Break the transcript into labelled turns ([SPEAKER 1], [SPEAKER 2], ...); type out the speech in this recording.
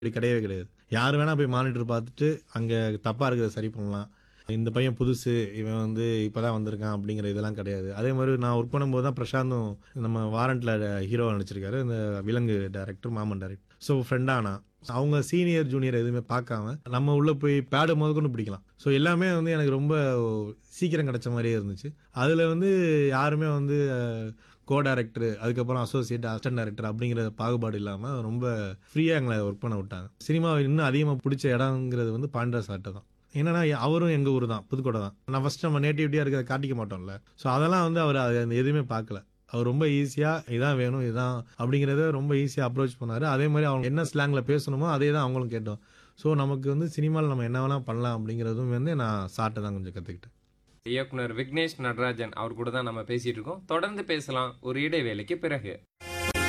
[SPEAKER 1] இப்படி கிடையவே கிடையாது யார் வேணா போய் மானிட்டர் பார்த்துட்டு அங்கே தப்பாக இருக்கிறத சரி பண்ணலாம் இந்த பையன் புதுசு இவன் வந்து இப்பதான் வந்திருக்கான் அப்படிங்கிற இதெல்லாம் கிடையாது அதே மாதிரி நான் ஒர்க் பண்ணும்போது தான் பிரசாந்தும் நம்ம வாரண்ட்ல ஹீரோவா நடிச்சிருக்காரு இந்த விலங்கு டைரக்டர் மாமன் டைரக்டர் ஸோ ஃப்ரெண்டானா அவங்க சீனியர் ஜூனியர் எதுவுமே பார்க்காம நம்ம உள்ள போய் பேடு முதற்கொண்டு பிடிக்கலாம் ஸோ எல்லாமே வந்து எனக்கு ரொம்ப சீக்கிரம் கிடைச்ச மாதிரியே இருந்துச்சு அதில் வந்து யாருமே வந்து கோ டைரக்டர் அதுக்கப்புறம் அசோசியேட் அசிஸ்டன்ட் டைரக்டர் அப்படிங்கிற பாகுபாடு இல்லாமல் ரொம்ப ஃப்ரீயாக எங்களை ஒர்க் பண்ண விட்டாங்க சினிமா இன்னும் அதிகமாக பிடிச்ச இடங்கிறது வந்து பாண்டா சாட்டை தான் என்னன்னா அவரும் எங்கள் ஊர் தான் புதுக்கோட்டை தான் நான் ஃபர்ஸ்ட் நம்ம நேட்டிவிட்டியாக இருக்கிறத காட்டிக்க மாட்டோம்ல ஸோ அதெல்லாம் வந்து அவர் அது அந்த எதுவுமே பார்க்கல அவர் ரொம்ப ஈஸியாக இதான் வேணும் இதான் அப்படிங்கிறத ரொம்ப ஈஸியாக அப்ரோச் பண்ணார் அதே மாதிரி அவங்க என்ன ஸ்லாங்கில் பேசணுமோ அதே தான் அவங்களும் கேட்டோம் ஸோ நமக்கு வந்து சினிமாவில் நம்ம என்ன வேணால் பண்ணலாம் அப்படிங்கிறதும் வந்து நான் சாட்டை தான் கொஞ்சம் கற்றுக்கிட்டேன்
[SPEAKER 2] இயக்குனர் விக்னேஷ் நடராஜன் அவர் கூட தான் நம்ம பேசிட்டு இருக்கோம் தொடர்ந்து பேசலாம் ஒரு இடைவேளைக்கு பிறகு